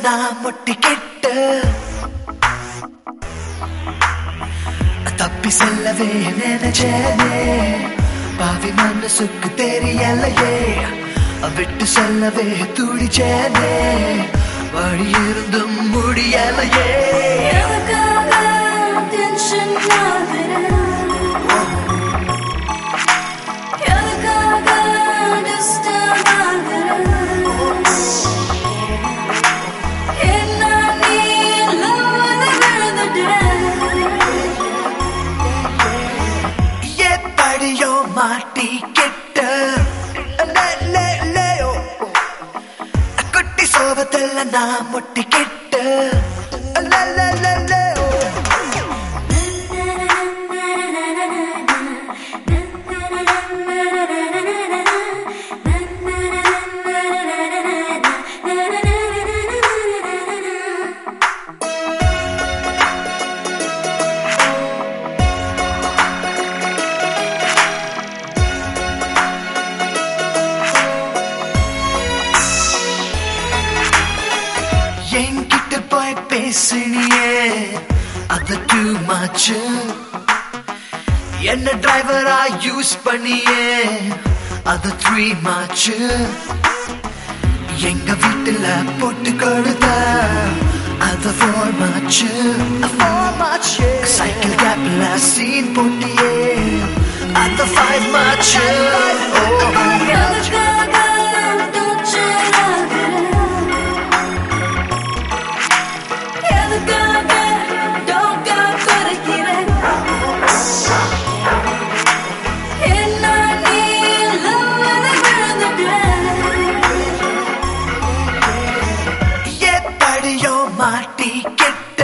நான் முட்டிக்கிட்டு தப்பி செல்லவே நினைச்சேனே பாவி மனசுக்கு தெரியலையே விட்டு செல்லவே துடிச்சேனே வழி இருந்தும் முடியலையே எதுக்காக tension ஆகுற? எதுக்காக disturb ஆகுற? என்ன நீ love ல விழுந்துட்ட? எப்படியோ மாட்டிக்கிட்ட லே, லே, லே, ஓ. குட்டி சோபத்தில் நான் முட்டிக்கிட்ட லே, லே, லே, லே, ஓ. என்கிட்ட போய் பேசினியே அது டூ மச் என்ன டிரைவரா யூஸ் பண்ணியே அது த்ரீ மச் எங்க வீட்டுல போட்டு கொடுத்த அது four much four much cycle கேப்ல சீன் போட்டியே அது ஃபைவ் மச் எதுக்காக torture ஆகுற? எதுக்காக டோக்கா குறைக்கிற? என்ன நீ love ல விழுந்துட்ட? எப்படியோ மாட்டிக்கிட்ட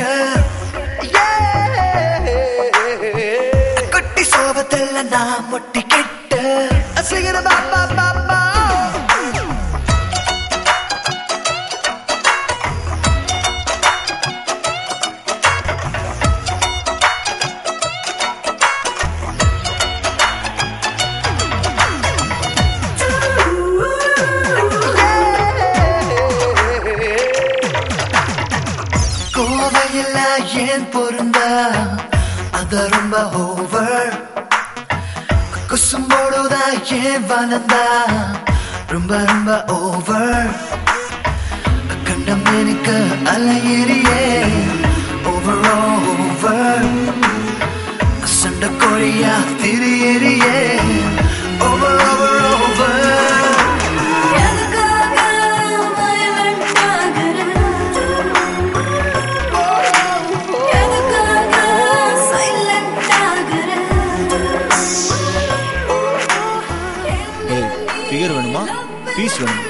குட்டி சோபத்தில் நான் முட்டிக்கிட்ட சிகர பாப்பா பாப்பா கோவையில் ஏன் பொருந்த அது ரொம்ப ஓவர் குசும்போடுதா ஏன் வளர்ந்தா ரொம்ப ரொம்ப ஓவர் கண்டம் எனக்கு அலையறியே ஓவர் ஓவர் சண்டை கோழியா திரியறியே ஓவர் ஓவர் ஓவர் எதுக்காக violent ஆகுற? எதுக்காக silent ஆகுற? ஏய் ஃபிகர் வேணுமா பீஸ் வேணுமா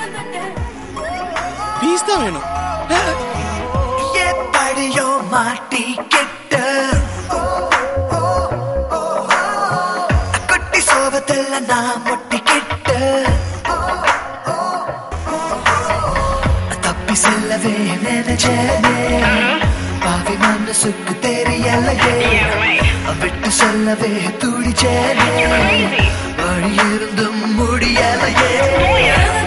பீஸ் தான் வேணும் எப்படியோ மாட்டிக்கிட்ட குட்டி சோபத்தில் நான் முட்டிக்கிட்ட தப்பி செல்லவே நினைச்சேனே பாவி மனசுக்கு தெரியலையே விட்டு செல்லவே துடிச்சேனே வழி இருந்தும் முடியலையே எதுக்காக